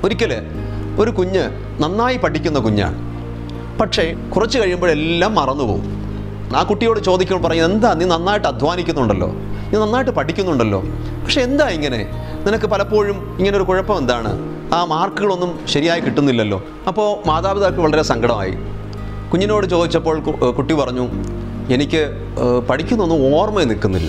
ഒരിക്കൽ ഒരു കുഞ്ഞ് നന്നായി പഠിക്കുന്ന കുഞ്ഞാണ് പക്ഷേ കുറച്ച് കഴിയുമ്പോഴെല്ലാം മറന്നുപോകും ആ കുട്ടിയോട് ചോദിക്കുമ്പോൾ പറയും എന്താ നീ നന്നായിട്ട് അധ്വാനിക്കുന്നുണ്ടല്ലോ നീ നന്നായിട്ട് പഠിക്കുന്നുണ്ടല്ലോ പക്ഷെ എന്താ ഇങ്ങനെ നിനക്ക് പലപ്പോഴും ഇങ്ങനെ ഒരു കുഴപ്പം എന്താണ് ആ മാർക്കുകളൊന്നും ശരിയായി കിട്ടുന്നില്ലല്ലോ അപ്പോൾ മാതാപിതാക്കൾ വളരെ സങ്കടമായി കുഞ്ഞിനോട് ചോദിച്ചപ്പോൾ കു- ഏഹ് കുട്ടി പറഞ്ഞു എനിക്ക് ഏഹ് പഠിക്കുന്നൊന്നും ഓർമ്മ നിൽക്കുന്നില്ല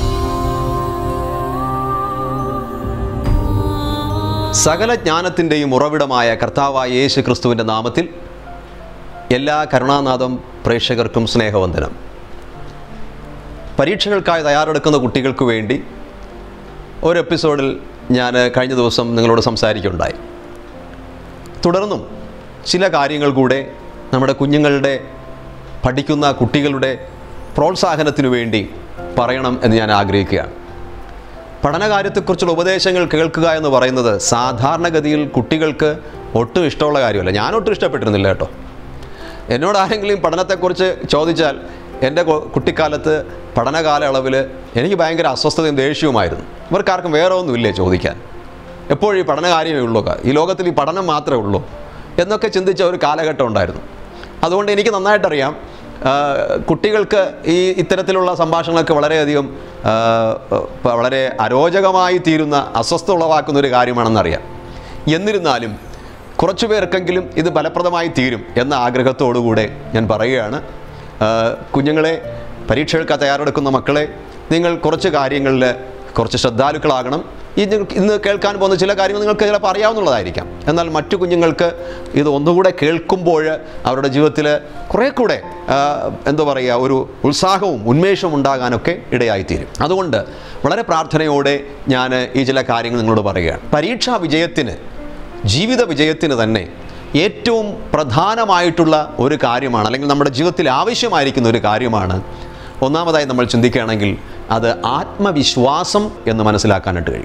സകല ജ്ഞാനത്തിൻ്റെയും ഉറവിടമായ കർത്താവായ യേശു ക്രിസ്തുവിൻ്റെ നാമത്തിൽ എല്ലാ കരുണാനാഥം പ്രേക്ഷകർക്കും സ്നേഹവന്ദനം പരീക്ഷകൾക്കായി തയ്യാറെടുക്കുന്ന കുട്ടികൾക്ക് വേണ്ടി ഒരു എപ്പിസോഡിൽ ഞാൻ കഴിഞ്ഞ ദിവസം നിങ്ങളോട് സംസാരിക്കുകയുണ്ടായി തുടർന്നും ചില കാര്യങ്ങൾ കൂടെ നമ്മുടെ കുഞ്ഞുങ്ങളുടെ പഠിക്കുന്ന കുട്ടികളുടെ പ്രോത്സാഹനത്തിനു വേണ്ടി പറയണം എന്ന് ഞാൻ ആഗ്രഹിക്കുകയാണ് പഠനകാര്യത്തെക്കുറിച്ചുള്ള ഉപദേശങ്ങൾ കേൾക്കുക എന്ന് പറയുന്നത് സാധാരണഗതിയിൽ കുട്ടികൾക്ക് ഒട്ടും ഇഷ്ടമുള്ള കാര്യമല്ല ഞാൻ ഒട്ടും ഇഷ്ടപ്പെട്ടിരുന്നില്ല കേട്ടോ എന്നോട് ആരെങ്കിലും പഠനത്തെക്കുറിച്ച് ചോദിച്ചാൽ എൻ്റെ കൊ- കുട്ടിക്കാലത്ത് പഠന കാലയളവിൽ എനിക്ക് ഭയങ്കര അസ്വസ്ഥതയും ദേഷ്യവുമായിരുന്നു ഇവർക്കാർക്കും വേറെ ഒന്നുമില്ലേ ചോദിക്കാൻ എപ്പോഴും ഈ പഠന കാര്യമേ ഉള്ളൂ ഈ ലോകത്തിൽ ഈ പഠനം മാത്രമേ ഉള്ളൂ എന്നൊക്കെ ചിന്തിച്ച ഒരു കാലഘട്ടം ഉണ്ടായിരുന്നു അതുകൊണ്ട് എനിക്ക് നന്നായിട്ടറിയാം ആ, കുട്ടികൾക്ക് ഈ ഇത്തരത്തിലുള്ള സംഭാഷണങ്ങളൊക്കെ വളരെയധികം ആ, പ- വളരെ അരോചകമായി തീരുന്ന അസ്വസ്ഥ ഉളവാക്കുന്ന ഒരു കാര്യമാണെന്നറിയാം എന്നിരുന്നാലും കുറച്ചു പേർക്കെങ്കിലും ഇത് ഫലപ്രദമായി തീരും എന്ന ആഗ്രഹത്തോടുകൂടെ ഞാൻ പറയുകയാണ് ആ, കുഞ്ഞുങ്ങളെ പരീക്ഷകൾക്ക് തയ്യാറെടുക്കുന്ന മക്കളെ നിങ്ങൾ കുറച്ച് കാര്യങ്ങളിൽ കുറച്ച് ശ്രദ്ധാലുക്കളാകണം ഈ നിങ്ങൾക്ക് ഇന്ന് കേൾക്കാൻ പോകുന്ന ചില കാര്യങ്ങൾ നിങ്ങൾക്ക് ചിലപ്പോൾ അറിയാവുന്നതായിരിക്കാം എന്നാൽ മറ്റു കുഞ്ഞുങ്ങൾക്ക് ഇത് ഒന്നുകൂടെ കേൾക്കുമ്പോൾ അവരുടെ ജീവിതത്തിൽ കുറേ കൂടെ ആ, എന്താ പറയുക ഒരു ഉത്സാഹവും ഉന്മേഷവും ഉണ്ടാകാനൊക്കെ ഇടയായിത്തീരും അതുകൊണ്ട് വളരെ പ്രാർത്ഥനയോടെ ഞാൻ ഈ ചില കാര്യങ്ങൾ നിങ്ങളോട് പറയുകയാണ് പരീക്ഷാ വിജയത്തിന് ജീവിത വിജയത്തിന് തന്നെ ഏറ്റവും പ്രധാനമായിട്ടുള്ള ഒരു കാര്യമാണ് അല്ലെങ്കിൽ നമ്മുടെ ജീവിതത്തിൽ ആവശ്യമായിരിക്കുന്ന ഒരു കാര്യമാണ് ഒന്നാമതായി നമ്മൾ ചിന്തിക്കുകയാണെങ്കിൽ അത് ആത്മവിശ്വാസം എന്ന് മനസ്സിലാക്കാനായിട്ട് കഴിയും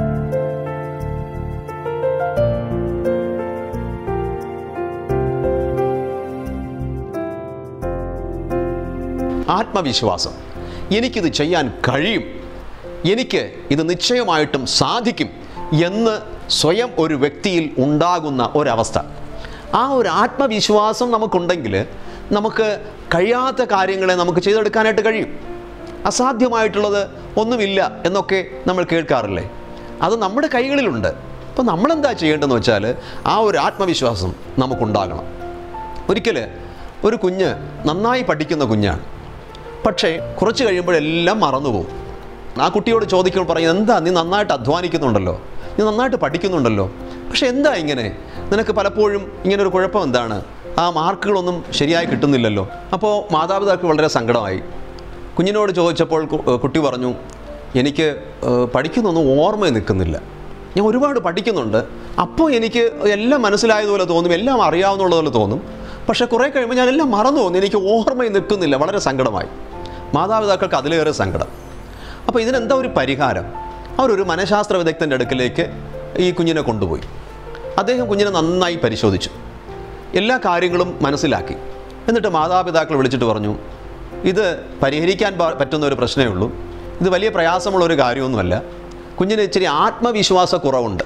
ആത്മവിശ്വാസം എനിക്കിത് ചെയ്യാൻ കഴിയും എനിക്ക് ഇത് നിശ്ചയമായിട്ടും സാധിക്കും എന്ന് സ്വയം ഒരു വ്യക്തിയിൽ ഉണ്ടാകുന്ന ഒരവസ്ഥ ആ ഒരു ആത്മവിശ്വാസം നമുക്കുണ്ടെങ്കിൽ നമുക്ക് കഴിയാത്ത കാര്യങ്ങളെ നമുക്ക് ചെയ്തെടുക്കാനായിട്ട് കഴിയും അസാധ്യമായിട്ടുള്ളത് ഒന്നുമില്ല എന്നൊക്കെ നമ്മൾ കേൾക്കാറില്ലേ അത് നമ്മുടെ കൈകളിലുണ്ട് അപ്പോൾ നമ്മളെന്താ ചെയ്യേണ്ടതെന്ന് വെച്ചാൽ ആ ഒരു ആത്മവിശ്വാസം നമുക്കുണ്ടാകണം ഒരിക്കൽ ഒരു കുഞ്ഞ് നന്നായി പഠിക്കുന്ന കുഞ്ഞാണ് പക്ഷേ കുറച്ച് കഴിയുമ്പോഴെല്ലാം മറന്നുപോകും ആ കുട്ടിയോട് ചോദിക്കുമ്പോൾ പറയും എന്താ നീ നന്നായിട്ട് അധ്വാനിക്കുന്നുണ്ടല്ലോ നീ നന്നായിട്ട് പഠിക്കുന്നുണ്ടല്ലോ പക്ഷെ എന്താ ഇങ്ങനെ നിനക്ക് പലപ്പോഴും ഇങ്ങനെ ഒരു കുഴപ്പം എന്താണ് ആ മാർക്കുകളൊന്നും ശരിയായി കിട്ടുന്നില്ലല്ലോ അപ്പോൾ മാതാപിതാക്കൾ വളരെ സങ്കടമായി കുഞ്ഞിനോട് ചോദിച്ചപ്പോൾ കു- ഏഹ് കുട്ടി പറഞ്ഞു എനിക്ക് ഏഹ് പഠിക്കുന്നൊന്നും ഓർമ്മ നിൽക്കുന്നില്ല ഞാൻ ഒരുപാട് പഠിക്കുന്നുണ്ട് അപ്പോൾ എനിക്ക് എല്ലാം മനസ്സിലായതുപോലെ തോന്നും എല്ലാം അറിയാവുന്നതുപോലെ തോന്നും പക്ഷേ കുറേ കഴിയുമ്പോൾ ഞാൻ എല്ലാം മറന്നു പോകുന്നു എനിക്ക് ഓർമ്മ നിൽക്കുന്നില്ല വളരെ സങ്കടമായി മാതാപിതാക്കൾക്ക് അതിലേറെ സങ്കടം അപ്പോൾ ഇതിനെന്താ ഒരു പരിഹാരം അവരൊരു മനഃശാസ്ത്ര വിദഗ്ധൻ്റെ അടുക്കിലേക്ക് ഈ കുഞ്ഞിനെ കൊണ്ടുപോയി അദ്ദേഹം കുഞ്ഞിനെ നന്നായി പരിശോധിച്ചു എല്ലാ കാര്യങ്ങളും മനസ്സിലാക്കി എന്നിട്ട് മാതാപിതാക്കൾ വിളിച്ചിട്ട് പറഞ്ഞു ഇത് പരിഹരിക്കാൻ പ- പറ്റുന്ന ഒരു പ്രശ്നമേ ഉള്ളൂ ഇത് വലിയ പ്രയാസമുള്ള ഒരു കാര്യമൊന്നുമല്ല കുഞ്ഞിന് ഇച്ചിരി ആത്മവിശ്വാസ കുറവുണ്ട്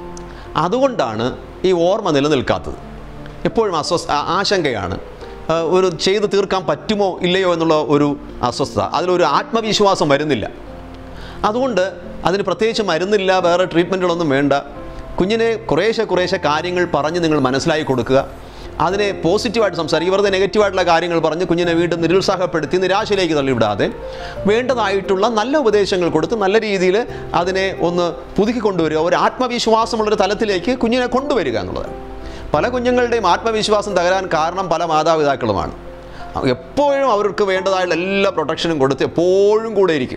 അതുകൊണ്ടാണ് ഈ ഓർമ്മ നിലനിൽക്കാത്തത് എപ്പോഴും അസ്വസ്ഥ ആ- ആശങ്കയാണ് ആ, ഒരു ചെയ്ത് തീർക്കാൻ പറ്റുമോ ഇല്ലയോ എന്നുള്ള ഒരു അസ്വസ്ഥത അതിലൊരു ആത്മവിശ്വാസം വരുന്നില്ല അതുകൊണ്ട് അതിന് പ്രത്യേകിച്ച് മരുന്നില്ല വേറെ ട്രീറ്റ്മെൻറ്റുകളൊന്നും വേണ്ട കുഞ്ഞിനെ കുറേശ്ശെ കുറേശ്ശെ കാര്യങ്ങൾ പറഞ്ഞ് നിങ്ങൾ മനസ്സിലാക്കി കൊടുക്കുക അതിനെ പോസിറ്റീവായിട്ട് സംസാരിക്കുക വെറുതെ നെഗറ്റീവായിട്ടുള്ള കാര്യങ്ങൾ പറഞ്ഞ് കുഞ്ഞിനെ വീണ്ടും നിരുത്സാഹപ്പെടുത്തി നിരാശയിലേക്ക് തള്ളിവിടാതെ വേണ്ടതായിട്ടുള്ള നല്ല ഉപദേശങ്ങൾ കൊടുത്ത് നല്ല രീതിയിൽ അതിനെ ഒന്ന് പുതുക്കി കൊണ്ടുവരിക ഒരു ആത്മവിശ്വാസമുള്ളൊരു തലത്തിലേക്ക് കുഞ്ഞിനെ കൊണ്ടുവരിക എന്നുള്ളതാണ് പല കുഞ്ഞുങ്ങളുടെയും ആത്മവിശ്വാസം തകരാൻ കാരണം പല മാതാപിതാക്കളുമാണ് എപ്പോഴും അവർക്ക് വേണ്ടതായുള്ള എല്ലാ പ്രൊട്ടക്ഷനും കൊടുത്ത് എപ്പോഴും കൂടെ ഇരിക്കും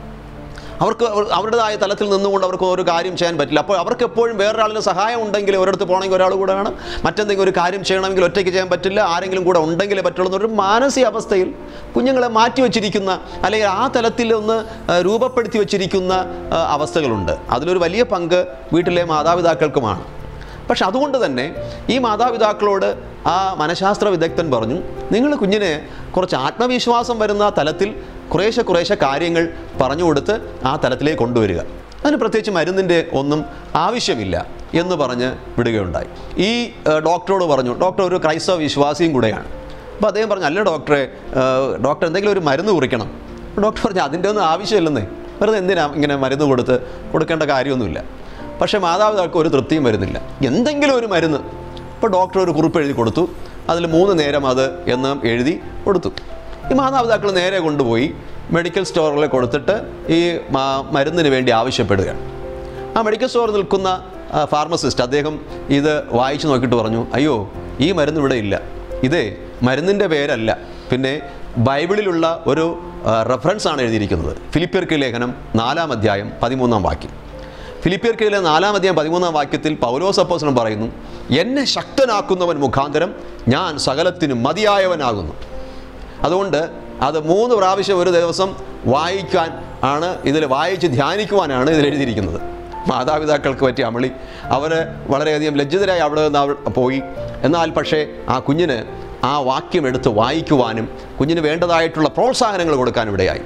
അവർക്ക് അവർ- അവരുടേതായ തലത്തിൽ നിന്നുകൊണ്ട് അവർക്ക് ഒരു കാര്യം ചെയ്യാൻ പറ്റില്ല അപ്പോൾ അവർക്ക് എപ്പോഴും വേറൊരാളിന് സഹായം ഉണ്ടെങ്കിൽ ഒരിടത്ത് പോകണമെങ്കിൽ ഒരാൾ കൂടെ വേണം മറ്റെന്തെങ്കിലും ഒരു കാര്യം ചെയ്യണമെങ്കിൽ ഒറ്റയ്ക്ക് ചെയ്യാൻ പറ്റില്ല ആരെങ്കിലും കൂടെ ഉണ്ടെങ്കിലേ പറ്റുള്ളൂ എന്നൊരു മാനസിക അവസ്ഥയിൽ കുഞ്ഞുങ്ങളെ മാറ്റി വെച്ചിരിക്കുന്ന അല്ലെങ്കിൽ ആ തലത്തിൽ ഒന്ന് ആ, രൂപപ്പെടുത്തി വെച്ചിരിക്കുന്ന ആ, അവസ്ഥകളുണ്ട് അതിലൊരു വലിയ പങ്ക് വീട്ടിലെ മാതാപിതാക്കൾക്കുമാണ് പക്ഷെ അതുകൊണ്ട് തന്നെ ഈ മാതാപിതാക്കളോട് ആ മനഃശാസ്ത്ര വിദഗ്ധൻ പറഞ്ഞു നിങ്ങൾ കുഞ്ഞിനെ കുറച്ച് ആത്മവിശ്വാസം വരുന്ന തലത്തിൽ കുറേശ്ശെ കുറേശ്ശെ കാര്യങ്ങൾ പറഞ്ഞു കൊടുത്ത് ആ തലത്തിലേക്ക് കൊണ്ടുവരിക അതിന് പ്രത്യേകിച്ച് മരുന്നിൻ്റെ ഒന്നും ആവശ്യമില്ല എന്ന് പറഞ്ഞ് വിടുകയുണ്ടായി ഈ ഏഹ്, ഡോക്ടറോട് പറഞ്ഞു ഡോക്ടർ ഒരു ക്രൈസ്തവ വിശ്വാസിയും കൂടെയാണ് അപ്പോൾ അദ്ദേഹം പറഞ്ഞു അല്ല ഡോക്ടറെ ഏഹ്, ഡോക്ടർ എന്തെങ്കിലും ഒരു മരുന്ന് കുറിക്കണം ഡോക്ടർ പറഞ്ഞു അതിൻ്റെ ഒന്നും ആവശ്യമില്ലെന്നേ വെറുതെ എന്തിനാ ഇങ്ങനെ മരുന്ന് കൊടുത്ത് കൊടുക്കേണ്ട കാര്യമൊന്നുമില്ല പക്ഷേ മാതാപിതാക്കൾക്ക് ഒരു തൃപ്തിയും വരുന്നില്ല എന്തെങ്കിലും ഒരു മരുന്ന് അപ്പോൾ ഡോക്ടർ ഒരു കുറിപ്പ് എഴുതി കൊടുത്തു അതിൽ മൂന്ന് നേരം അത് എന്ന് എഴുതി കൊടുത്തു ഈ മാതാപിതാക്കൾ നേരെ കൊണ്ടുപോയി മെഡിക്കൽ സ്റ്റോറിൽ കൊടുത്തിട്ട് ഈ മാ- മരുന്നിന് വേണ്ടി ആവശ്യപ്പെടുകയാണ് ആ മെഡിക്കൽ സ്റ്റോറിൽ നിൽക്കുന്ന ആ, ഫാർമസിസ്റ്റ് അദ്ദേഹം ഇത് വായിച്ചു നോക്കിയിട്ട് പറഞ്ഞു അയ്യോ ഈ മരുന്ന് ഇവിടെ ഇല്ല ഇതേ മരുന്നിൻ്റെ പേരല്ല പിന്നെ ബൈബിളിലുള്ള ഒരു ആ, റെഫറൻസ് ആണ് എഴുതിയിരിക്കുന്നത് ഫിലിപ്പിയർക്ക് ലേഖനം നാലാം അധ്യായം പതിമൂന്നാം വാക്യം ഫിലിപ്പിയർക്കിലെ നാലാം അധ്യായം പതിമൂന്നാം വാക്യത്തിൽ പൗലോസ് അപ്പോസ്തലൻ പറയുന്നു എന്നെ ശക്തനാക്കുന്നവൻ മുഖാന്തരം ഞാൻ സകലത്തിനും മതിയായവനാകുന്നു അതുകൊണ്ട് അത് മൂന്ന് പ്രാവശ്യം ഒരു ദിവസം വായിക്കാൻ ആണ് ഇതിൽ വായിച്ച് ധ്യാനിക്കുവാനാണ് ഇതിൽ എഴുതിയിരിക്കുന്നത് മാതാപിതാക്കൾക്ക് പറ്റിയ അമളി അവർ വളരെയധികം ലജ്ജിതരായി അവിടെ നിന്ന് അവൾ പോയി എന്നാൽ പക്ഷേ ആ കുഞ്ഞിന് ആ വാക്യം എടുത്ത് വായിക്കുവാനും കുഞ്ഞിന് വേണ്ടതായിട്ടുള്ള പ്രോത്സാഹനങ്ങൾ കൊടുക്കാനും ഇടയായി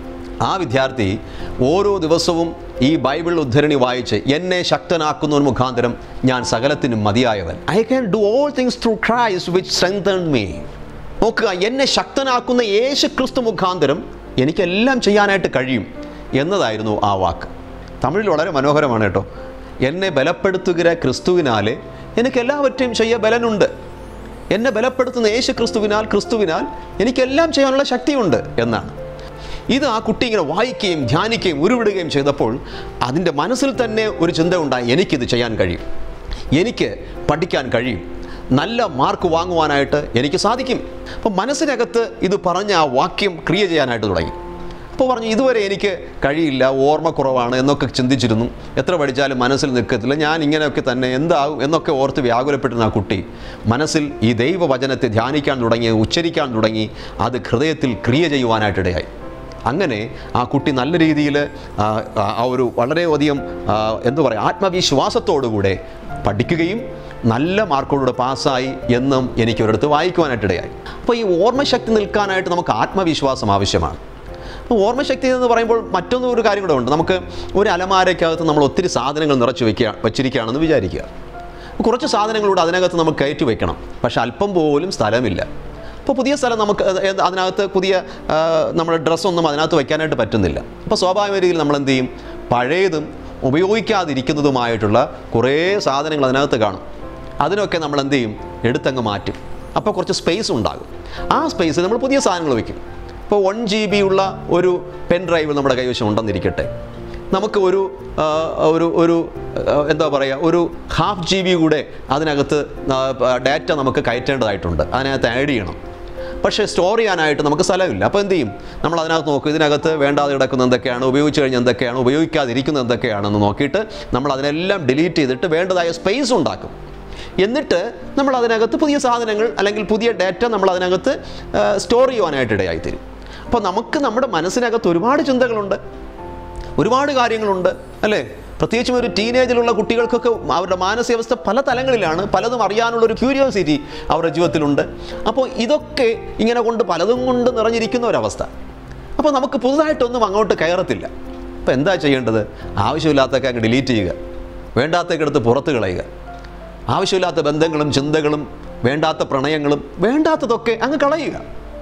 ആ വിദ്യാർത്ഥി ഓരോ ദിവസവും ഈ ബൈബിൾ ഉദ്ധരണി വായിച്ച് എന്നെ ശക്തനാക്കുന്നവൻ മുഖാന്തരം ഞാൻ സകലത്തിനും മതിയായവൻ I can do all things through Christ which strengthen me നോക്കുക എന്നെ ശക്തനാക്കുന്ന യേശു ക്രിസ്തു മുഖാന്തരം എനിക്കെല്ലാം ചെയ്യാനായിട്ട് കഴിയും എന്നതായിരുന്നു ആ വാക്ക് തമിഴിൽ വളരെ മനോഹരമാണ് കേട്ടോ എന്നെ ബലപ്പെടുത്തുകിற ക്രിസ്തുവിനാലെ എനിക്ക് എല്ലാവற்றைയും ചെയ്യ ബലനുണ്ട് എന്നെ ബലപ്പെടുത്തുന്ന യേശു ക്രിസ്തുവിനാൽ ക്രിസ്തുവിനാൽ എനിക്കെല്ലാം ചെയ്യാനുള്ള ശക്തിയുണ്ട് എന്നാണ് ഇത് ആ കുട്ടി ഇങ്ങനെ വായിക്കുകയും ധ്യാനിക്കുകയും ഉരുവിടുകയും ചെയ്തപ്പോൾ അതിൻ്റെ മനസ്സിൽ തന്നെ ഒരു ചിന്ത ഉണ്ടായി എനിക്കിത് ചെയ്യാൻ കഴിയും എനിക്ക് പഠിക്കാൻ കഴിയും നല്ല മാർക്ക് വാങ്ങുവാനായിട്ട് എനിക്ക് സാധിക്കും അപ്പോൾ മനസ്സിനകത്ത് ഇത് പറഞ്ഞ ആ വാക്യം ക്രിയ ചെയ്യാനായിട്ട് തുടങ്ങി അപ്പോൾ പറഞ്ഞു ഇതുവരെ എനിക്ക് കഴിയില്ല ഓർമ്മ കുറവാണ് എന്നൊക്കെ ചിന്തിച്ചിരുന്നു എത്ര പഠിച്ചാലും മനസ്സിൽ നിൽക്കത്തില്ല ഞാൻ ഇങ്ങനെയൊക്കെ തന്നെ എന്താകും എന്നൊക്കെ ഓർത്ത് വ്യാകുലപ്പെട്ടിരുന്ന ആ കുട്ടി മനസ്സിൽ ഈ ദൈവവചനത്തെ ധ്യാനിക്കാൻ തുടങ്ങി ഉച്ചരിക്കാൻ തുടങ്ങി അത് ഹൃദയത്തിൽ ക്രിയ ചെയ്യുവാനായിട്ടിടയായി അങ്ങനെ ആ കുട്ടി നല്ല രീതിയിൽ ആ ഒരു വളരെയധികം ആ, എന്താ പറയുക ആത്മവിശ്വാസത്തോടുകൂടെ പഠിക്കുകയും നല്ല മാർക്കോടുകൂടെ പാസ്സായി എന്നും എനിക്ക് ഒരിടത്ത് വായിക്കുവാനായിട്ടിടയായി അപ്പോൾ ഈ ഓർമ്മശക്തി നിൽക്കാനായിട്ട് നമുക്ക് ആത്മവിശ്വാസം ആവശ്യമാണ് അപ്പോൾ ഓർമ്മശക്തി എന്ന് പറയുമ്പോൾ മറ്റൊന്നും ഒരു കാര്യം കൂടെ ഉണ്ട് നമുക്ക് ഒരു അലമാരയ്ക്കകത്ത് നമ്മൾ ഒത്തിരി സാധനങ്ങൾ നിറച്ച് വെക്കുക വെച്ചിരിക്കുകയാണെന്ന് വിചാരിക്കുക കുറച്ച് സാധനങ്ങളൂടെ അതിനകത്ത് നമുക്ക് കയറ്റി വെക്കണം പക്ഷെ അല്പം പോലും സ്ഥലമില്ല അപ്പോൾ പുതിയ സ്ഥലം നമുക്ക് അത് ഏത് അതിനകത്ത് പുതിയ ആ, നമ്മുടെ ഡ്രസ്സൊന്നും അതിനകത്ത് വയ്ക്കാനായിട്ട് പറ്റുന്നില്ല അപ്പോൾ സ്വാഭാവിക രീതിയിൽ നമ്മൾ എന്ത് ചെയ്യും പഴയതും ഉപയോഗിക്കാതിരിക്കുന്നതുമായിട്ടുള്ള കുറേ സാധനങ്ങൾ അതിനകത്ത് കാണും അതിനൊക്കെ നമ്മൾ എന്ത് ചെയ്യും എടുത്തങ്ങ് മാറ്റും അപ്പോൾ കുറച്ച് സ്പേസ് ഉണ്ടാകും ആ സ്പേസിൽ നമ്മൾ പുതിയ സാധനങ്ങൾ വയ്ക്കും ഇപ്പോൾ വൺ ജി ബി ഉള്ള ഒരു പെൻ ഡ്രൈവ് നമ്മുടെ കൈവശം ഉണ്ടെന്നിരിക്കട്ടെ നമുക്ക് ഒരു ആ, ഒരു ഒരു ആ, എന്താ പറയുക ഒരു ഹാഫ് ജി ബി കൂടെ അതിനകത്ത് ഡാറ്റ നമുക്ക് കയറ്റേണ്ടതായിട്ടുണ്ട് അതിനകത്ത് ആഡ് ചെയ്യണം പക്ഷേ സ്റ്റോർ ചെയ്യാനായിട്ട് നമുക്ക് സ്ഥലമില്ല അപ്പോൾ എന്ത് ചെയ്യും നമ്മൾ അതിനകത്ത് നോക്കും ഇതിനകത്ത് വേണ്ടാതെ കിടക്കുന്ന എന്തൊക്കെയാണ് ഉപയോഗിച്ച് കഴിഞ്ഞ് എന്തൊക്കെയാണ് ഉപയോഗിക്കാതിരിക്കുന്നത് എന്തൊക്കെയാണെന്ന് നോക്കിയിട്ട് നമ്മൾ അതിനെല്ലാം ഡിലീറ്റ് ചെയ്തിട്ട് വേണ്ടതായ സ്പേസ് ഉണ്ടാക്കും എന്നിട്ട് നമ്മൾ അതിനകത്ത് പുതിയ സാധനങ്ങൾ അല്ലെങ്കിൽ പുതിയ ഡാറ്റ നമ്മൾ അതിനകത്ത് സ്റ്റോർ ചെയ്യുവാനായിട്ട് ഇടയായിത്തീരും അപ്പോൾ നമുക്ക് നമ്മുടെ മനസ്സിനകത്ത് ഒരുപാട് ചിന്തകളുണ്ട് ഒരുപാട് കാര്യങ്ങളുണ്ട് അല്ലേ പ്രത്യേകിച്ചും ഒരു ടീനേജിലുള്ള കുട്ടികൾക്കൊക്കെ അവരുടെ മാനസികാവസ്ഥ പല തലങ്ങളിലാണ് പലതും അറിയാനുള്ള ഒരു ക്യൂരിയോസിറ്റി അവരുടെ ജീവിതത്തിലുണ്ട് അപ്പോൾ ഇതൊക്കെ ഇങ്ങനെ കൊണ്ട് പലതും കൊണ്ട് നിറഞ്ഞിരിക്കുന്ന ഒരവസ്ഥ അപ്പോൾ നമുക്ക് പുതുതായിട്ടൊന്നും അങ്ങോട്ട് കയറത്തില്ല അപ്പോൾ എന്താ ചെയ്യേണ്ടത് ആവശ്യമില്ലാത്തൊക്കെ അങ്ങ് ഡിലീറ്റ് ചെയ്യുക വേണ്ടാത്തൊക്കെ എടുത്ത് പുറത്ത് കളയുക ആവശ്യമില്ലാത്ത ബന്ധങ്ങളും ചിന്തകളും വേണ്ടാത്ത പ്രണയങ്ങളും വേണ്ടാത്തതൊക്കെ അങ്ങ് കളയുക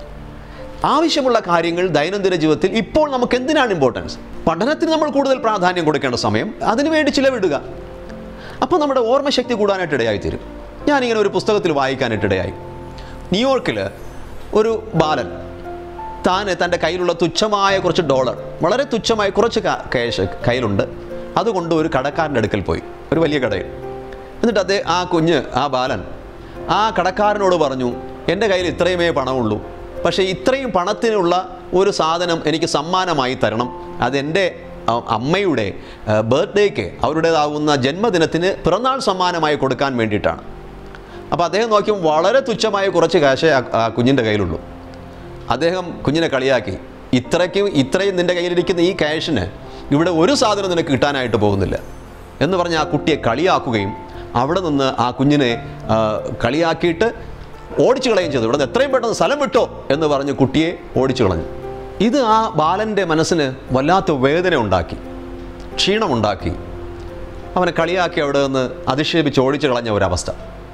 ആവശ്യമുള്ള കാര്യങ്ങൾ ദൈനംദിന ജീവിതത്തിൽ ഇപ്പോൾ നമുക്ക് എന്തിനാണ് ഇമ്പോർട്ടൻസ് പഠനത്തിന് നമ്മൾ കൂടുതൽ പ്രാധാന്യം കൊടുക്കേണ്ട സമയം അതിനുവേണ്ടി ചിലവിടുക അപ്പോൾ നമ്മുടെ ഓർമ്മശക്തി കൂടാനായിട്ട് ഇടയായിത്തീരും ഞാനിങ്ങനെ ഒരു പുസ്തകത്തിൽ വായിക്കാനായിട്ട് ഇടയായി ന്യൂയോർക്കിൽ ഒരു ബാലൻ താൻ തൻ്റെ കയ്യിലുള്ള തുച്ഛമായ കുറച്ച് ഡോളർ വളരെ തുച്ഛമായ കുറച്ച് കാ- ക്യാഷ് കയ്യിലുണ്ട് അതുകൊണ്ട് ഒരു കടക്കാരൻ്റെ അടുക്കൽ പോയി ഒരു വലിയ കടയിൽ എന്നിട്ട് അതേ ആ കുഞ്ഞ് ആ ബാലൻ ആ കടക്കാരനോട് പറഞ്ഞു എൻ്റെ കയ്യിൽ ഇത്രയുമേ പണമുള്ളൂ പക്ഷേ ഇത്രയും പണത്തിനുള്ള ഒരു സാധനം എനിക്ക് സമ്മാനമായി തരണം അതെൻ്റെ അ- അമ്മയുടെ ബർത്ത്ഡേക്ക് അവരുടേതാകുന്ന ജന്മദിനത്തിന് പിറന്നാൾ സമ്മാനമായി കൊടുക്കാൻ വേണ്ടിയിട്ടാണ് അപ്പോൾ അദ്ദേഹം നോക്കിയും വളരെ തുച്ഛമായ കുറച്ച് കാശേ ആ- ആ കുഞ്ഞിൻ്റെ കയ്യിലുള്ളൂ അദ്ദേഹം കുഞ്ഞിനെ കളിയാക്കി ഇത്രയ്ക്കും ഇത്രയും നിൻ്റെ കയ്യിലിരിക്കുന്ന ഈ ക്യാഷിന് ഇവിടെ ഒരു സാധനം നിനക്ക് കിട്ടാനായിട്ട് പോകുന്നില്ല എന്ന് പറഞ്ഞ് ആ കുട്ടിയെ കളിയാക്കുകയും അവിടെ നിന്ന് ആ കുഞ്ഞിനെ ആ, കളിയാക്കിയിട്ട് ഓടിച്ചു കളയുകയും ചെയ്തു ഇവിടെ നിന്ന് എത്രയും പെട്ടെന്ന് സ്ഥലം വിട്ടോ എന്ന് പറഞ്ഞ് കുട്ടിയെ ഓടിച്ചു കളഞ്ഞു ഇത് ആ ബാലൻ്റെ മനസ്സിന് വല്ലാത്ത വേദന ഉണ്ടാക്കി ക്ഷീണമുണ്ടാക്കി അവനെ കളിയാക്കി അവിടെ നിന്ന് അധിക്ഷേപിച്ച് ഓടിച്ചു കളഞ്ഞ ഒരവസ്ഥ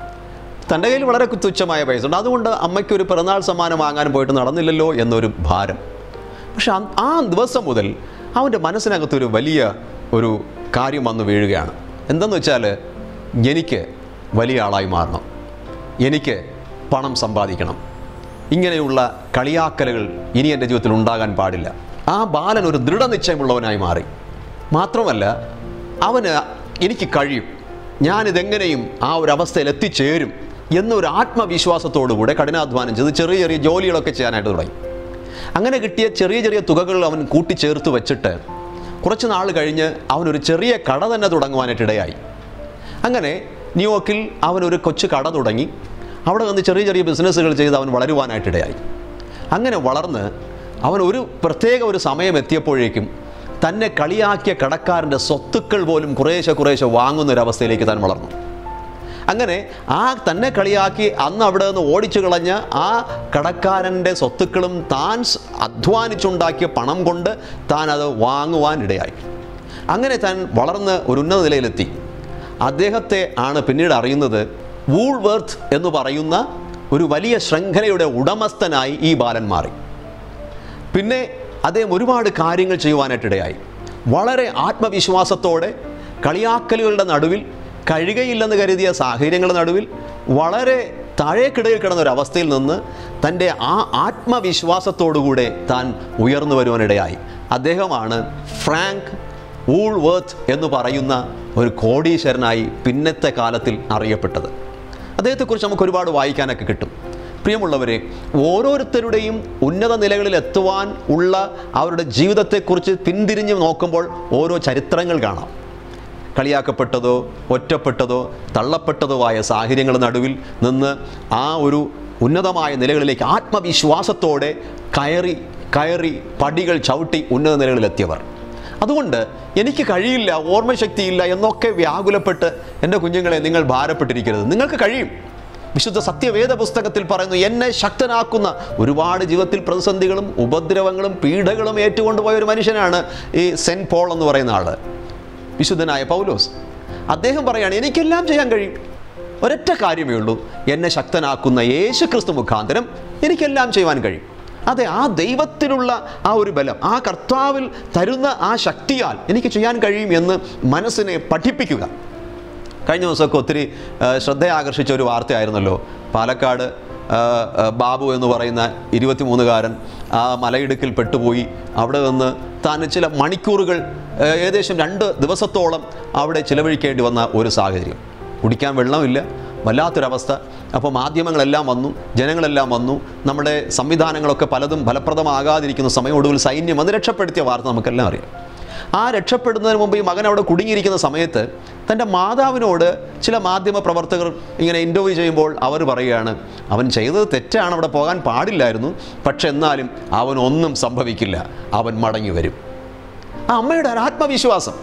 തൻ്റെ കയ്യിൽ വളരെ തുച്ഛമായ പൈസ ഉണ്ട് അതുകൊണ്ട് അമ്മയ്ക്ക് ഒരു പിറന്നാൾ സമ്മാനം വാങ്ങാനും പോയിട്ട് നടന്നില്ലല്ലോ എന്നൊരു ഭാരം പക്ഷെ അ- ആ ദിവസം മുതൽ അവൻ്റെ മനസ്സിനകത്തൊരു വലിയ ഒരു കാര്യം വന്നു വീഴുകയാണ് എന്തെന്ന് വെച്ചാൽ എനിക്ക് വലിയ ആളായി മാറണം എനിക്ക് പണം സമ്പാദിക്കണം ഇങ്ങനെയുള്ള കളിയാക്കലുകൾ ഇനി എൻ്റെ ജീവിതത്തിൽ ഉണ്ടാകാൻ പാടില്ല ആ ബാലൻ ഒരു ദൃഢനിശ്ചയമുള്ളവനായി മാറി മാത്രമല്ല അവന് എനിക്ക് കഴിയും ഞാനിതെങ്ങനെയും ആ ഒരു അവസ്ഥയിൽ എത്തിച്ചേരും എന്നൊരു ആത്മവിശ്വാസത്തോടുകൂടെ കഠിനാധ്വാനം ചെയ്ത് ചെറിയ ചെറിയ ജോലികളൊക്കെ ചെയ്യാനായിട്ട് തുടങ്ങി അങ്ങനെ കിട്ടിയ ചെറിയ ചെറിയ തുകകൾ അവൻ കൂട്ടിച്ചേർത്ത് വെച്ചിട്ട് കുറച്ച് നാൾ കഴിഞ്ഞ് അവനൊരു ചെറിയ കട തന്നെ തുടങ്ങുവാനായിട്ട് ഇടയായി അങ്ങനെ ന്യൂയോർക്കിൽ അവനൊരു കൊച്ചു കട തുടങ്ങി അവിടെ വന്ന് ചെറിയ ചെറിയ ബിസിനസ്സുകൾ ചെയ്ത് അവൻ വളരുവാനായിട്ടിടയായി അങ്ങനെ വളർന്ന് അവൻ ഒരു പ്രത്യേക ഒരു സമയം എത്തിയപ്പോഴേക്കും തന്നെ കളിയാക്കിയ കടക്കാരൻ്റെ സ്വത്തുക്കൾ പോലും കുറേശ്ശെ കുറേശ്ശെ വാങ്ങുന്ന ഒരു അവസ്ഥയിലേക്ക് താൻ വളർന്നു അങ്ങനെ ആ തന്നെ കളിയാക്കി അന്ന് അവിടെ നിന്ന് ഓടിച്ചു കളഞ്ഞ ആ കടക്കാരൻ്റെ സ്വത്തുക്കളും താൻ സ് അധ്വാനിച്ചുണ്ടാക്കിയ പണം കൊണ്ട് താൻ അത് വാങ്ങുവാനിടയായി അങ്ങനെ താൻ വളർന്ന് ഒരു ഉന്നത നിലയിലെത്തി അദ്ദേഹത്തെ ആണ് പിന്നീട് അറിയുന്നത് വൂൾവർത്ത് എന്ന് പറയുന്ന ഒരു വലിയ ശൃംഖലയുടെ ഉടമസ്ഥനായി ഈ ബാലൻ മാറി പിന്നെ അദ്ദേഹം ഒരുപാട് കാര്യങ്ങൾ ചെയ്യുവാനായിട്ടിടയായി വളരെ ആത്മവിശ്വാസത്തോടെ കളിയാക്കലുകളുടെ നടുവിൽ കഴിയുകയില്ലെന്ന് കരുതിയ സാഹചര്യങ്ങളുടെ നടുവിൽ വളരെ താഴേക്കിടയിൽ കിടന്ന ഒരു അവസ്ഥയിൽ നിന്ന് തൻ്റെ ആ ആത്മവിശ്വാസത്തോടുകൂടെ താൻ ഉയർന്നു വരുവാനിടയായി അദ്ദേഹമാണ് ഫ്രാങ്ക് വൂൾവർത്ത് എന്ന് പറയുന്ന ഒരു കോടീശ്വരനായി പിന്നത്തെ കാലത്തിൽ അറിയപ്പെട്ടത് അദ്ദേഹത്തെക്കുറിച്ച് നമുക്ക് ഒരുപാട് വായിക്കാനൊക്കെ കിട്ടും പ്രിയമുള്ളവരെ ഓരോരുത്തരുടെയും ഉന്നത നിലകളിൽ എത്തുവാൻ ഉള്ള അവരുടെ ജീവിതത്തെക്കുറിച്ച് പിന്തിരിഞ്ഞ് നോക്കുമ്പോൾ ഓരോ ചരിത്രങ്ങൾ കാണാം കളിയാക്കപ്പെട്ടതോ ഒറ്റപ്പെട്ടതോ തള്ളപ്പെട്ടതോ ആയ സാഹചര്യങ്ങളുടെ നടുവിൽ നിന്ന് ആ ഒരു ഉന്നതമായ നിലകളിലേക്ക് ആത്മവിശ്വാസത്തോടെ കയറി കയറി പടികൾ ചവിട്ടി ഉന്നത നിലകളിലെത്തിയവർ അതുകൊണ്ട് എനിക്ക് കഴിയില്ല ഓർമ്മശക്തിയില്ല എന്നൊക്കെ വ്യാകുലപ്പെട്ട് എൻ്റെ കുഞ്ഞുങ്ങളെ നിങ്ങൾ ഭാരപ്പെട്ടിരിക്കരുത് നിങ്ങൾക്ക് കഴിയും വിശുദ്ധ സത്യവേദ പുസ്തകത്തിൽ പറയുന്നു എന്നെ ശക്തനാക്കുന്ന ഒരുപാട് ജീവിതത്തിൽ പ്രതിസന്ധികളും ഉപദ്രവങ്ങളും പീഡകളും ഏറ്റുകൊണ്ടുപോയ ഒരു മനുഷ്യനാണ് ഈ സെൻറ്റ് പോൾ എന്ന് പറയുന്ന ആള് വിശുദ്ധനായ പൗലോസ് അദ്ദേഹം പറയാണ് എനിക്കെല്ലാം ചെയ്യാൻ കഴിയും ഒരൊറ്റ കാര്യമേ ഉള്ളൂ എന്നെ ശക്തനാക്കുന്ന യേശു ക്രിസ്തു മുഖാന്തരം എനിക്കെല്ലാം ചെയ്യുവാൻ കഴിയും അതെ ആ ദൈവത്തിലുള്ള ആ ഒരു ബലം ആ കർത്താവിൽ തരുന്ന ആ ശക്തിയാൽ എനിക്ക് ചെയ്യാൻ കഴിയും എന്ന് മനസ്സിനെ പഠിപ്പിക്കുക കഴിഞ്ഞ ദിവസമൊക്കെ ഒത്തിരി ആ, ശ്രദ്ധ ആകർഷിച്ച ഒരു വാർത്തയായിരുന്നല്ലോ പാലക്കാട് ആ, ആ, ബാബു എന്ന് പറയുന്ന ഇരുപത്തിമൂന്നുകാരൻ ആ മലയിടുക്കിൽ പെട്ടുപോയി അവിടെ നിന്ന് താൻ ചില മണിക്കൂറുകൾ ആ, ഏകദേശം രണ്ട് ദിവസത്തോളം അവിടെ ചിലവഴിക്കേണ്ടി വന്ന ഒരു സാഹചര്യം കുടിക്കാൻ വെള്ളമില്ല വല്ലാത്തൊരവസ്ഥ അപ്പോൾ മാധ്യമങ്ങളെല്ലാം വന്നു ജനങ്ങളെല്ലാം വന്നു നമ്മുടെ സംവിധാനങ്ങളൊക്കെ പലതും ഫലപ്രദമാകാതിരിക്കുന്ന സമയം ഒടുവിൽ സൈന്യം വന്ന് രക്ഷപ്പെടുത്തിയ വാർത്ത നമുക്കെല്ലാം അറിയാം ആ രക്ഷപ്പെടുന്നതിന് മുമ്പ് ഈ മകൻ അവിടെ കുടുങ്ങിയിരിക്കുന്ന സമയത്ത് തൻ്റെ മാതാവിനോട് ചില മാധ്യമ പ്രവർത്തകർ ഇങ്ങനെ ഇൻ്റർവ്യൂ ചെയ്യുമ്പോൾ അവർ പറയുകയാണ് അവൻ ചെയ്തത് തെറ്റാണ് അവിടെ പോകാൻ പാടില്ലായിരുന്നു പക്ഷെ എന്നാലും അവനൊന്നും സംഭവിക്കില്ല അവൻ മടങ്ങി വരും ആ അമ്മയുടെ ഒരു ആത്മവിശ്വാസം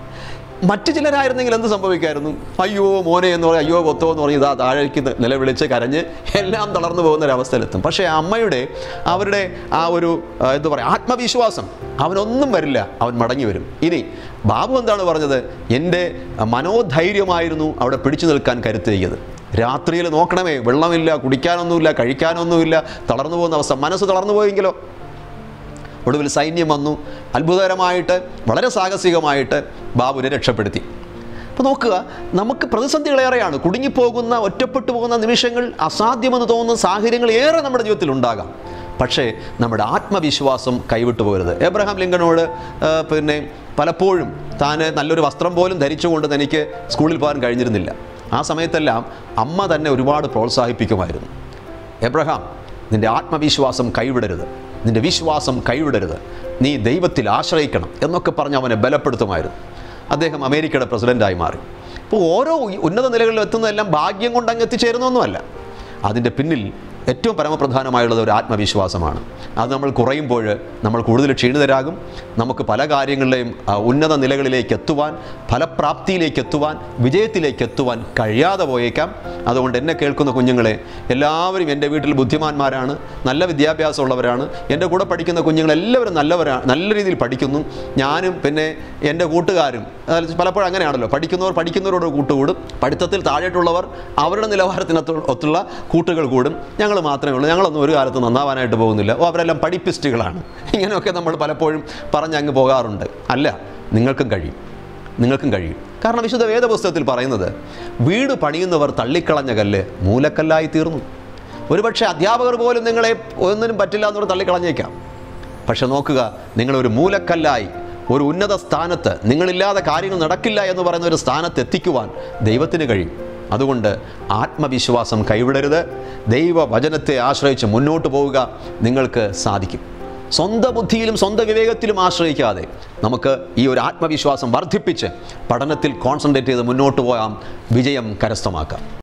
മറ്റു ചിലരായിരുന്നെങ്കിൽ എന്ത് സംഭവിക്കായിരുന്നു അയ്യോ മോനെ എന്ന് പറയും അയ്യോ കൊത്തോ എന്ന് പറഞ്ഞ് ഇതാ താഴേക്ക് നി- നിലവിളിച്ച് കരഞ്ഞ് എല്ലാം തളർന്നു പോകുന്ന ഒരു അവസ്ഥയിലെത്തും പക്ഷേ ആ അമ്മയുടെ അവരുടെ ആ ഒരു ആ, എന്താ പറയുക ആത്മവിശ്വാസം അവനൊന്നും വരില്ല അവൻ മടങ്ങി വരും ഇനി ബാബു എന്താണ് പറഞ്ഞത് എൻ്റെ മനോധൈര്യമായിരുന്നു അവിടെ പിടിച്ചു നിൽക്കാൻ കരുത്തേകിയത് രാത്രിയിൽ നോക്കണമേ വെള്ളമില്ല കുടിക്കാനൊന്നുമില്ല കഴിക്കാനൊന്നുമില്ല തളർന്നു പോകുന്ന അവസ്ഥ മനസ്സ് തളർന്നു പോയെങ്കിലോ ഒടുവിൽ സൈന്യം വന്നു അത്ഭുതകരമായിട്ട് വളരെ സാഹസികമായിട്ട് ബാബുവിനെ രക്ഷപ്പെടുത്തി അപ്പോൾ നോക്കുക നമുക്ക് പ്രതിസന്ധികളേറെയാണ് കുടുങ്ങിപ്പോകുന്ന ഒറ്റപ്പെട്ടു പോകുന്ന നിമിഷങ്ങൾ അസാധ്യമെന്ന് തോന്നുന്ന സാഹചര്യങ്ങൾ ഏറെ നമ്മുടെ ജീവിതത്തിൽ ഉണ്ടാകാം പക്ഷേ നമ്മുടെ ആത്മവിശ്വാസം കൈവിട്ടു പോകരുത് എബ്രഹാം ലിങ്കനോട് ആ, പിന്നെ പലപ്പോഴും താൻ നല്ലൊരു വസ്ത്രം പോലും ധരിച്ചുകൊണ്ട് തനിക്ക് സ്കൂളിൽ പോകാൻ കഴിഞ്ഞിരുന്നില്ല ആ സമയത്തെല്ലാം അമ്മ തന്നെ ഒരുപാട് പ്രോത്സാഹിപ്പിക്കുമായിരുന്നു എബ്രഹാം നിന്റെ ആത്മവിശ്വാസം കൈവിടരുത് നിന്റെ വിശ്വാസം കൈവിടരുത് നീ ദൈവത്തിൽ ആശ്രയിക്കണം എന്നൊക്കെ പറഞ്ഞ് അവനെ ബലപ്പെടുത്തുമായിരുന്നു അദ്ദേഹം അമേരിക്കയുടെ പ്രസിഡൻ്റായി മാറി ഇപ്പോൾ ഓരോ ഉ- ഉന്നത നിലകളിൽ എത്തുന്നതെല്ലാം ഭാഗ്യം കൊണ്ട് അങ്ങ് എത്തിച്ചേരുന്നൊന്നുമല്ല അതിൻ്റെ പിന്നിൽ ഏറ്റവും പരമപ്രധാനമായുള്ളത് ഒരു ആത്മവിശ്വാസമാണ് അത് നമ്മൾ കുറയുമ്പോൾ നമ്മൾ കൂടുതൽ ക്ഷീണിതരാകും നമുക്ക് പല കാര്യങ്ങളിലെയും ആ, ഉന്നത നിലകളിലേക്ക് എത്തുവാൻ ഫലപ്രാപ്തിയിലേക്ക് എത്തുവാൻ വിജയത്തിലേക്ക് എത്തുവാൻ കഴിയാതെ പോയേക്കാം അതുകൊണ്ട് എന്നെ കേൾക്കുന്ന കുഞ്ഞുങ്ങളെ എല്ലാവരും എൻ്റെ വീട്ടിൽ ബുദ്ധിമാന്മാരാണ് നല്ല വിദ്യാഭ്യാസമുള്ളവരാണ് എൻ്റെ കൂടെ പഠിക്കുന്ന കുഞ്ഞുങ്ങളെല്ലാവരും നല്ലവരാണ് നല്ല രീതിയിൽ പഠിക്കുന്നു ഞാനും പിന്നെ എൻ്റെ കൂട്ടുകാരും അതായത് പലപ്പോഴും അങ്ങനെയാണല്ലോ പഠിക്കുന്നവർ പഠിക്കുന്നവരോട് കൂട്ടുകൂടും പഠിത്തത്തിൽ താഴെയിട്ടുള്ളവർ അവരുടെ നിലവാരത്തിനൊത്ത് ഒത്തുള്ള കൂട്ടുകൾ കൂടും ഞങ്ങൾ മാത്രമേ ഉള്ളൂ ഞങ്ങളൊന്നും ഒരു കാലത്ത് നന്നാവാനായിട്ട് പോകുന്നില്ല ഓ അവരെല്ലാം പഠിപ്പിസ്റ്റുകളാണ് ഇങ്ങനെയൊക്കെ നമ്മൾ പലപ്പോഴും പറഞ്ഞങ്ങ് പോകാറുണ്ട് അല്ല നിങ്ങൾക്കും കഴിയും നിങ്ങൾക്കും കഴിയും കാരണം വിശുദ്ധ വേദപുസ്തകത്തിൽ പറയുന്നത് വീട് പണിയുന്നവർ തള്ളിക്കളഞ്ഞ കല്ല് മൂലക്കല്ലായി തീർന്നു ഒരുപക്ഷെ അധ്യാപകർ പോലും നിങ്ങളെ ഒന്നിനും പറ്റില്ല എന്നോട് തള്ളിക്കളഞ്ഞേക്കാം പക്ഷെ നോക്കുക നിങ്ങളൊരു മൂലക്കല്ലായി ഒരു ഉന്നത സ്ഥാനത്ത് നിങ്ങളില്ലാതെ കാര്യങ്ങൾ നടക്കില്ല എന്ന് പറയുന്ന ഒരു സ്ഥാനത്ത് എത്തിക്കുവാൻ ദൈവത്തിന് കഴിയും അതുകൊണ്ട് ആത്മവിശ്വാസം കൈവിടരുത് ദൈവവചനത്തെ ആശ്രയിച്ച് മുന്നോട്ട് പോവുക നിങ്ങൾക്ക് സാധിക്കും സ്വന്തം ബുദ്ധിയിലും സ്വന്തം വിവേകത്തിലും ആശ്രയിക്കാതെ നമുക്ക് ഈ ഒരു ആത്മവിശ്വാസം വർദ്ധിപ്പിച്ച് പഠനത്തിൽ കോൺസെൻട്രേറ്റ് ചെയ്ത് മുന്നോട്ട് പോകാം വിജയം കരസ്ഥമാക്കാം